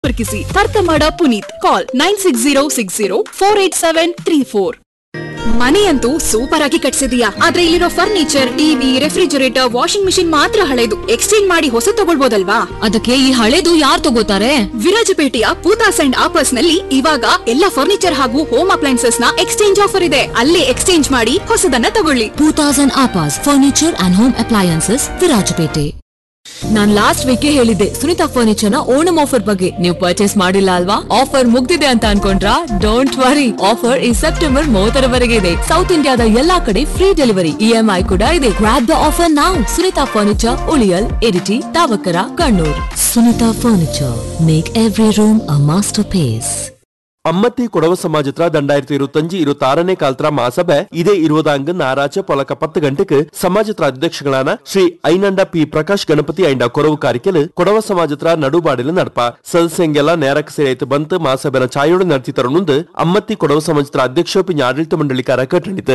ಸಂಪರ್ಕಿಸಿ ತರ್ಕಮಾಡ Puneeth call nine six zero six zero four eight seven three four ಮನೆಯಂತೂ super ಆಗಿ ಕಟ್ಸಿದೀಯಾ ಆದ್ರೆ ಇಲ್ಲಿರೋ furniture TV refrigerator washing machine ಮಾತ್ರ ಹಳೆದು ಎಕ್ಸ್ಚೇಂಜ್ ಮಾಡಿ ಹೊಸ ತಗೊಳ್ಬೋದಲ್ವಾ ಅದಕ್ಕೆ ಈ ಹಳೇದು ಯಾರ್ ತಗೋತಾರೆ ವಿರಾಜಪೇಟೆಯ ಪೂತಾಸ್ ಅಂಡ್ ಆಪರ್ಸ್ ನಲ್ಲಿ ಇವಾಗ ಎಲ್ಲ ಫರ್ನಿಚರ್ ಹಾಗೂ ಹೋಮ್ ಅಪ್ಲೈನ್ಸಸ್ ನ ಎಕ್ಸ್ಚೇಂಜ್ ಆಫರ್ ಇದೆ ಅಲ್ಲೇ ಎಕ್ಸ್ಚೇಂಜ್ ಮಾಡಿ ಹೊಸದನ್ನ ತಗೊಳ್ಳಿ ಟೂ ತೌಸಂಡ್ ಆಪಾಸ್ furniture and home appliances Virajpet ನಾನ್ ಲಾಸ್ಟ್ ವೀಕ್ ಹೇಳಿದ್ದೆ ಸುನಿತಾ ಫರ್ನಿಚರ್ ನ ಓಣಂ ಆಫರ್ ಬಗ್ಗೆ ನೀವು ಪರ್ಚೇಸ್ ಮಾಡಿಲ್ಲ ಅಲ್ವಾ ಆಫರ್ ಮುಗ್ದಿದೆ ಅಂತ ಅನ್ಕೊಂಡ್ರಾ ಡೋಂಟ್ ವರಿ ಆಫರ್ ಈ ಸೆಪ್ಟೆಂಬರ್ ಮೂವತ್ತರವರೆಗೆ ಇದೆ ಸೌತ್ ಇಂಡಿಯಾದ ಎಲ್ಲಾ ಕಡೆ ಫ್ರೀ ಡೆಲಿವರಿ ಇಎಂಐ ಕೂಡ ಇದೆ ಗ್ರಾಪ್ ದ ಆಫರ್ ನಾವು ಸುನಿತಾ ಫರ್ನಿಚರ್ ಉಳಿಯಲ್ ಇರಿಟಿ ತಾವಕರ Kannur Sunitha furniture make every room a masterpiece Ammathi Kodava ಸಮಾಜತ್ರ ದಂಡಾயிரத்தி இருபத்தஞ்சு இருபத்தாறನೇ காலத்துல மாசபை இதே இருபதாங்கு நாராச்ச பொலக்க பத்து கண்டுக்கு சமாஜತ್ರ ಅಧ್ಯಕ್ಷಗಳಾನ ಶ್ರೀ ಐನಂಡ ಪಿ ಪ್ರಕಾಶ್ ಗಣಪತಿ ಐಂಡ ಕೊರವು ಕಾರಿಕೆಲು ಕೊಡವ ಸಮಾಜತ್ರ ನಡುಬಾಡಿಲು ನಡಪ ಸದಸ್ಯಂಗೆಲ್ಲ ನೇರಕ್ಕೆ ಸೇರೈತು ಬಂತು ಮಾಸಬೆನ ಛಾಯೋಡು ನಡೆತಿ ತರುಣುಂದು ಅಮ್ಮತ್ತಿ ಕೊಡವ ಸಮಾಜತ್ರ ಅಧ್ಯಕ್ಷ ಪಿಂಜ ಆಡಳಿತ ಮಂಡಳಿಕಾರ ಕಟ್ಟಣಿತು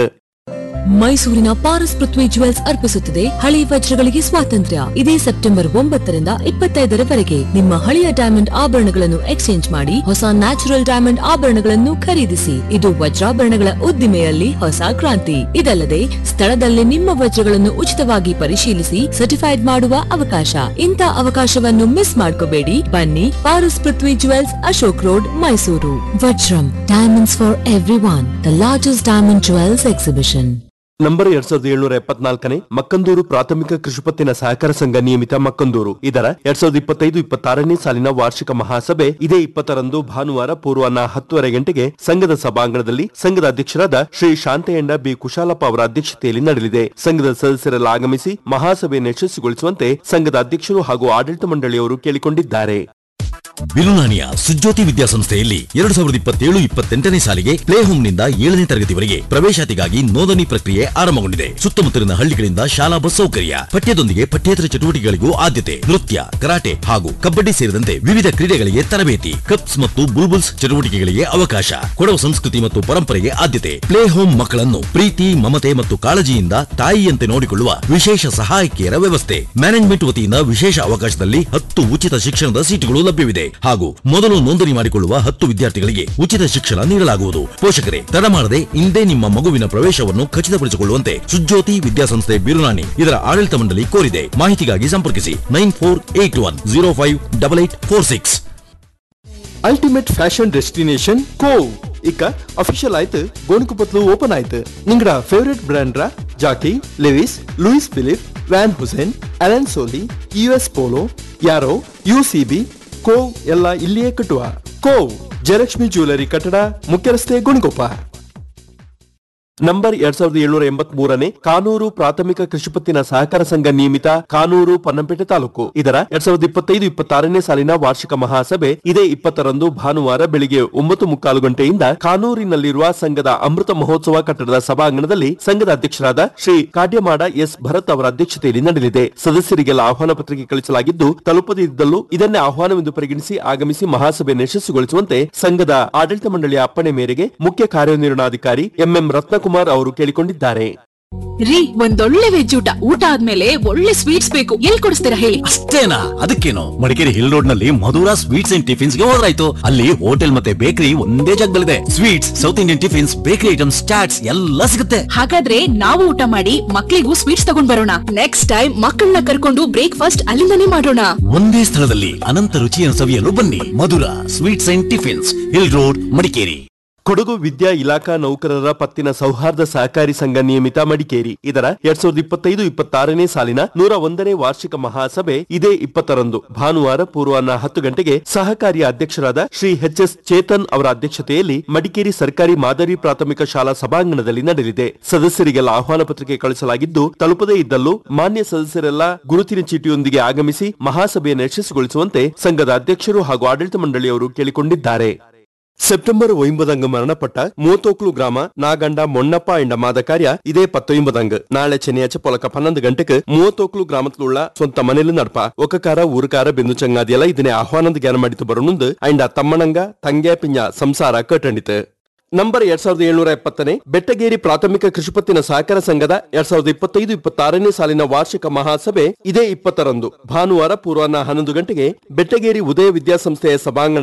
ಮೈಸೂರಿನ ಪಾರಸ್ ಪೃಥ್ವಿ ಜುವೆಲ್ಸ್ ಅರ್ಪಿಸುತ್ತದೆ ಹಳೆಯ ವಜ್ರಗಳಿಗೆ ಸ್ವಾತಂತ್ರ್ಯ ಇದೇ ಸೆಪ್ಟೆಂಬರ್ ಒಂಬತ್ತರಿಂದ ಇಪ್ಪತ್ತೈದರವರೆಗೆ ನಿಮ್ಮ ಹಳೆಯ ಡೈಮಂಡ್ ಆಭರಣಗಳನ್ನು ಎಕ್ಸ್ಚೇಂಜ್ ಮಾಡಿ ಹೊಸ ನ್ಯಾಚುರಲ್ ಡೈಮಂಡ್ ಆಭರಣಗಳನ್ನು ಖರೀದಿಸಿ ಇದು ವಜ್ರಾಭರಣಗಳ ಉದ್ದಿಮೆಯಲ್ಲಿ ಹೊಸ ಕ್ರಾಂತಿ ಇದಲ್ಲದೆ ಸ್ಥಳದಲ್ಲೇ ನಿಮ್ಮ ವಜ್ರಗಳನ್ನು ಉಚಿತವಾಗಿ ಪರಿಶೀಲಿಸಿ ಸರ್ಟಿಫೈಡ್ ಮಾಡುವ ಅವಕಾಶ ಇಂಥ ಅವಕಾಶವನ್ನು ಮಿಸ್ ಮಾಡ್ಕೋಬೇಡಿ ಬನ್ನಿ Paras Prithvi jewels Ashok road Mysuru Vajram diamonds for everyone the largest diamond jewels exhibition number ಎರಡ್ ಸಾವಿರದ ಏಳ್ನೂರ ಎಪ್ಪತ್ನಾಲ್ಕನೇ ಮಕ್ಕಂದೂರು ಪ್ರಾಥಮಿಕ ಕೃಷಿಪತ್ತಿನ ಸಹಕಾರ ಸಂಘ ನಿಯಮಿತ ಮಕ್ಕಂದೂರು ಇದರ ಎರಡ್ ಸಾವಿರದ ಇಪ್ಪತ್ತೈದು ಇಪ್ಪತ್ತಾರನೇ ಸಾಲಿನ ವಾರ್ಷಿಕ ಮಹಾಸಭೆ ಇದೇ ಇಪ್ಪತ್ತರಂದು ಭಾನುವಾರ ಪೂರ್ವಾಹ್ನ ಹತ್ತುವರೆ ಗಂಟೆಗೆ ಸಂಘದ ಸಭಾಂಗಣದಲ್ಲಿ ಸಂಘದ ಅಧ್ಯಕ್ಷರಾದ ಶ್ರೀ ಶಾಂತಯ್ಯಣ್ಣ ಬಿ ಕುಶಾಲಪ್ಪ ಅವರ ಅಧ್ಯಕ್ಷತೆಯಲ್ಲಿ ನಡೆಯಲಿದೆ ಸಂಘದ ಸದಸ್ಯರೆಲ್ಲ ಆಗಮಿಸಿ ಮಹಾಸಭೆಯನ್ನು ಯಶಸ್ವಿಗೊಳಿಸುವಂತೆ ಸಂಘದ ಅಧ್ಯಕ್ಷರು ಹಾಗೂ ಆಡಳಿತ ಮಂಡಳಿಯವರು ಕೇಳಿಕೊಂಡಿದ್ದಾರೆ ಬಿರುನಾಣಿಯ ಸುಜ್ಯೋತಿ ವಿದ್ಯಾಸಂಸ್ಥೆಯಲ್ಲಿ ಎರಡು ಸಾವಿರದ ಇಪ್ಪತ್ತೇಳು ಇಪ್ಪತ್ತೆಂಟನೇ ಸಾಲಿಗೆ ಪ್ಲೇ ಹೋಮ್ನಿಂದ ಏಳನೇ ತರಗತಿವರೆಗೆ ಪ್ರವೇಶಾತಿಗಾಗಿ ನೋಂದಣಿ ಪ್ರಕ್ರಿಯೆ ಆರಂಭಗೊಂಡಿದೆ ಸುತ್ತಮುತ್ತಲಿನ ಹಳ್ಳಿಗಳಿಂದ ಶಾಲಾ ಬಸ್ ಸೌಕರ್ಯ ಪಠ್ಯದೊಂದಿಗೆ ಪಠ್ಯೇತರ ಚಟುವಟಿಕೆಗಳಿಗೂ ಆದ್ಯತೆ ನೃತ್ಯ ಕರಾಟೆ ಹಾಗೂ ಕಬಡ್ಡಿ ಸೇರಿದಂತೆ ವಿವಿಧ ಕ್ರೀಡೆಗಳಿಗೆ ತರಬೇತಿ ಕಪ್ಸ್ ಮತ್ತು ಬುಲ್ಬುಲ್ಸ್ ಚಟುವಟಿಕೆಗಳಿಗೆ ಅವಕಾಶ ಕೊಡವ ಸಂಸ್ಕೃತಿ ಮತ್ತು ಪರಂಪರೆಗೆ ಆದ್ಯತೆ ಪ್ಲೇ ಹೋಮ್ ಮಕ್ಕಳನ್ನು ಪ್ರೀತಿ ಮಮತೆ ಮತ್ತು ಕಾಳಜಿಯಿಂದ ತಾಯಿಯಂತೆ ನೋಡಿಕೊಳ್ಳುವ ವಿಶೇಷ ಸಹಾಯಕಿಯರ ವ್ಯವಸ್ಥೆ ಮ್ಯಾನೇಜ್ಮೆಂಟ್ ವತಿಯಿಂದ ವಿಶೇಷ ಅವಕಾಶದಲ್ಲಿ ಹತ್ತು ಉಚಿತ ಶಿಕ್ಷಣದ ಸೀಟುಗಳು ಲಭ್ಯವಿದೆ ಹಾಗೂ ಮೊದಲು ನೋಂದಣಿ ಮಾಡಿಕೊಳ್ಳುವ ಹತ್ತು ವಿದ್ಯಾರ್ಥಿಗಳಿಗೆ ಉಚಿತ ಶಿಕ್ಷಣ ನೀಡಲಾಗುವುದು ಪೋಷಕರೇ ತಡ ಮಾಡದೆ ಇಂದೇ ನಿಮ್ಮ ಮಗುವಿನ ಪ್ರವೇಶವನ್ನು ಖಚಿತಪಡಿಸಿಕೊಳ್ಳುವಂತೆ ಸುಜ್ಯೋತಿ ವಿದ್ಯಾಸಂಸ್ಥೆ ಬಿರುನಾಣಿ ಇದರ ಆಡಳಿತ ಮಂಡಳಿ ಕೋರಿದೆ ಮಾಹಿತಿಗಾಗಿ ಸಂಪರ್ಕಿಸಿ nine four eight one zero five double eight four six ultimate fashion destination Cove ಇಕ್ಕ ಅಫಿಷಿಯಲ್ ಆಯ್ತು ಗೋಣಿಕೊಪ್ಪತ್ಲು ಓಪನ್ ಆಯ್ತು ನಿಂಗಡ ಫೇವರೇಟ್ ಬ್ರ್ಯಾಂಡ್ರ Jockey Levi's Louis Philippe Van Heusen Allen Solly U S Polo Arrow U C B Cove ಎಲ್ಲ ಇಲ್ಲಿಯೇ ಕಟ್ಟುವ CoV Jayalakshmi jewellery ಕಟ್ಟಡ ಮುಖ್ಯ ರಸ್ತೆ ಗೋಣಿಕೊಪ್ಪ ನಂಬರ್ ಎರಡ್ ಸಾವಿರದ ಏಳ್ನೂರ ಎಂಬತ್ ಮೂರನೇ ಕಾನೂರು ಪ್ರಾಥಮಿಕ ಕೃಷಿಪತ್ತಿನ ಸಹಕಾರ ಸಂಘ ನಿಯಮಿತ ಕಾನೂರು ಪನ್ನಂಪೇಟೆ ತಾಲೂಕು ಇದರ ಎರಡ್ ಸಾವಿರದ ಇಪ್ಪತ್ತೈದು ಇಪ್ಪತ್ತಾರನೇ ಸಾಲಿನ ವಾರ್ಷಿಕ ಮಹಾಸಭೆ ಇದೇ ಇಪ್ಪತ್ತರಂದು ಭಾನುವಾರ ಬೆಳಿಗ್ಗೆ ಒಂಬತ್ತು ಮುಕ್ಕಾಲು ಗಂಟೆಯಿಂದ ಕಾನೂರಿನಲ್ಲಿರುವ ಸಂಘದ ಅಮೃತ ಮಹೋತ್ಸವ ಕಟ್ಟಡದ ಸಭಾಂಗಣದಲ್ಲಿ ಸಂಘದ ಅಧ್ಯಕ್ಷರಾದ ಶ್ರೀ ಕಾಡ್ಯಮಾಡ ಎಸ್ ಭರತ್ ಅವರ ಅಧ್ಯಕ್ಷತೆಯಲ್ಲಿ ನಡೆಯಲಿದೆ ಸದಸ್ಯರಿಗೆಲ್ಲ ಆಹ್ವಾನ ಪತ್ರಿಕೆ ಕಳಿಸಲಾಗಿದ್ದು ತಲುಪದಿದ್ದಲ್ಲೂ ಇದನ್ನೇ ಆಹ್ವಾನವೆಂದು ಪರಿಗಣಿಸಿ ಆಗಮಿಸಿ ಮಹಾಸಭೆಯನ್ನು ಯಶಸ್ವಿಗೊಳಿಸುವಂತೆ ಸಂಘದ ಆಡಳಿತ ಮಂಡಳಿಯ ಅಪ್ಪಣೆ ಮೇರೆಗೆ ಮುಖ್ಯ ಕಾರ್ಯನಿರ್ವಹಣಾಧಿಕಾರಿ ಎಂಎಂ ರತ್ನಕುಮಾರ್ ಅವರು ಕೇಳಿಕೊಂಡಿದ್ದಾರೆ ರೀ ಒಂದೊಳ್ಳೆ ವೆಜ್ ಊಟ ಊಟ ಆದ್ಮೇಲೆ ಒಳ್ಳೆ ಸ್ವೀಟ್ಸ್ ಬೇಕು ಎಲ್ಲಿ ಕೊಡಿಸ್ತೀರಾ ಹೇಳಿ ಅಷ್ಟೇನಾ ಅದಕ್ಕೇನು ಮಡಿಕೇರಿ ಹಿಲ್ ರೋಡ್ ನಲ್ಲಿ ಮಧುರಾ ಸ್ವೀಟ್ಸ್ ಅಂಡ್ ಟಿಫಿನ್ಸ್ ಗೆ ಹೋದ್ರಾಯ್ತು ಅಲ್ಲಿ ಹೋಟೆಲ್ ಮತ್ತೆ ಬೇಕರಿ ಒಂದೇ ಜಾಗದಲ್ಲಿದೆ sweets south Indian tiffins bakery items chaats ಎಲ್ಲ ಸಿಗುತ್ತೆ ಹಾಗಾದ್ರೆ ನಾವು ಊಟ ಮಾಡಿ ಮಕ್ಳಿಗೂ ಸ್ವೀಟ್ಸ್ ತಗೊಂಡ್ ಬರೋಣ ನೆಕ್ಸ್ಟ್ ಟೈಮ್ ಮಕ್ಕಳನ್ನ ಕರ್ಕೊಂಡು ಬ್ರೇಕ್ಫಾಸ್ಟ್ ಅಲ್ಲಿಂದನೇ ಮಾಡೋಣ ಒಂದೇ ಸ್ಥಳದಲ್ಲಿ ಅನಂತ ರುಚಿಯನ್ನು ಸವಿಯಲು ಬನ್ನಿ Madhura sweets and tiffins hill road Madikeri Kodagu ವಿದ್ಯಾ ಇಲಾಖಾ ನೌಕರರ ಪತ್ತಿನ ಸೌಹಾರ್ದ ಸಹಕಾರಿ ಸಂಘ ನಿಯಮಿತ ಮಡಿಕೇರಿ ಇದರ ಎರಡ್ ಸಾವಿರದ ಇಪ್ಪತ್ತೈದು ಇಪ್ಪತ್ತಾರನೇ ಸಾಲಿನ ನೂರ ಒಂದನೇ ವಾರ್ಷಿಕ ಮಹಾಸಭೆ ಇದೇ ಇಪ್ಪತ್ತರಂದು ಭಾನುವಾರ ಪೂರ್ವಾಹ್ನ ಹತ್ತು ಗಂಟೆಗೆ ಸಹಕಾರಿಯ ಅಧ್ಯಕ್ಷರಾದ ಶ್ರೀ ಎಚ್ ಎಸ್ ಚೇತನ್ ಅವರ ಅಧ್ಯಕ್ಷತೆಯಲ್ಲಿ ಮಡಿಕೇರಿ ಸರ್ಕಾರಿ ಮಾದರಿ ಪ್ರಾಥಮಿಕ ಶಾಲಾ ಸಭಾಂಗಣದಲ್ಲಿ ನಡೆಯಲಿದೆ ಸದಸ್ಯರಿಗೆಲ್ಲ ಆಹ್ವಾನ ಪತ್ರಿಕೆ ಕಳಿಸಲಾಗಿದ್ದು ತಲುಪದೇ ಇದ್ದಲ್ಲೂ ಮಾನ್ಯ ಸದಸ್ಯರೆಲ್ಲ ಗುರುತಿನ ಚೀಟಿಯೊಂದಿಗೆ ಆಗಮಿಸಿ ಮಹಾಸಭೆಯನ್ನು ಯಶಸ್ವಿಗೊಳಿಸುವಂತೆ ಸಂಘದ ಅಧ್ಯಕ್ಷರು ಹಾಗೂ ಆಡಳಿತ ಮಂಡಳಿಯವರು ಕೇಳಿಕೊಂಡಿದ್ದಾರೆ ಸೆಪ್ಟೆಂಬರ್ ಒಂಬದಂಗ್ ಮರಣಪಟ್ಟ ಮೂವತ್ತೋಕ್ಲು ಗ್ರಾಮ ನಾಗಂಡ ಮೊಣ್ಣಪ್ಪ ಎಂಡ ಮಾದ ಕಾರ್ಯ ಇದೇ ಪತ್ತೊಂಬದಂಗ್ ನಾಳೆ ಚೆನ್ನಿಯಾಚ ಪೊಲಕ ಪನ್ನೊಂದು ಗಂಟೆಗೆ ಮೂವತ್ತೋಕ್ಲು ಗ್ರಾಮತ್ಲುಳ್ಳ ಸ್ವಂತ ಮನೇಲಿ ನಡ್ಪ ಒಕ್ಕಕಾರ ಊರುಕಾರ ಬೆಂದು ಚಂಗಾದಿಯಲ್ಲ ಇದನ್ನೇ ಆಹ್ವಾನದ ಜ್ಞಾನ ಮಾಡಿತು ಬರೋಣುಂದು ಅಂಡ ತಮ್ಮಣಂಗ ತಂಗೆ ಪಿಂಜ ಸಂಸಾರ ಕಟ್ಟಂಡಿತು ನಂಬರ್ ಎರಡ್ ಸಾವಿರದ ಏಳ್ನೂರ ಎಪ್ಪತ್ತನೇ ಬೆಟ್ಟಗೇರಿ ಪ್ರಾಥಮಿಕ ಕೃಷಿಪತ್ತಿನ ಸಹಕಾರ ಸಂಘದ ಎರಡ್ ಸಾವಿರದ ಇಪ್ಪತ್ತೈದು ಇಪ್ಪತ್ತಾರನೇ ಸಾಲಿನ ವಾರ್ಷಿಕ ಮಹಾಸಭೆ ಇದೇ ಇಪ್ಪತ್ತರಂದು ಭಾನುವಾರ ಪೂರ್ವಾಹ್ನ ಹನ್ನೊಂದು ಗಂಟೆಗೆ ಬೆಟ್ಟಗೇರಿ ಉದಯ ವಿದ್ಯಾಸಂಸ್ಥೆಯ ಸಭಾಂಗಣ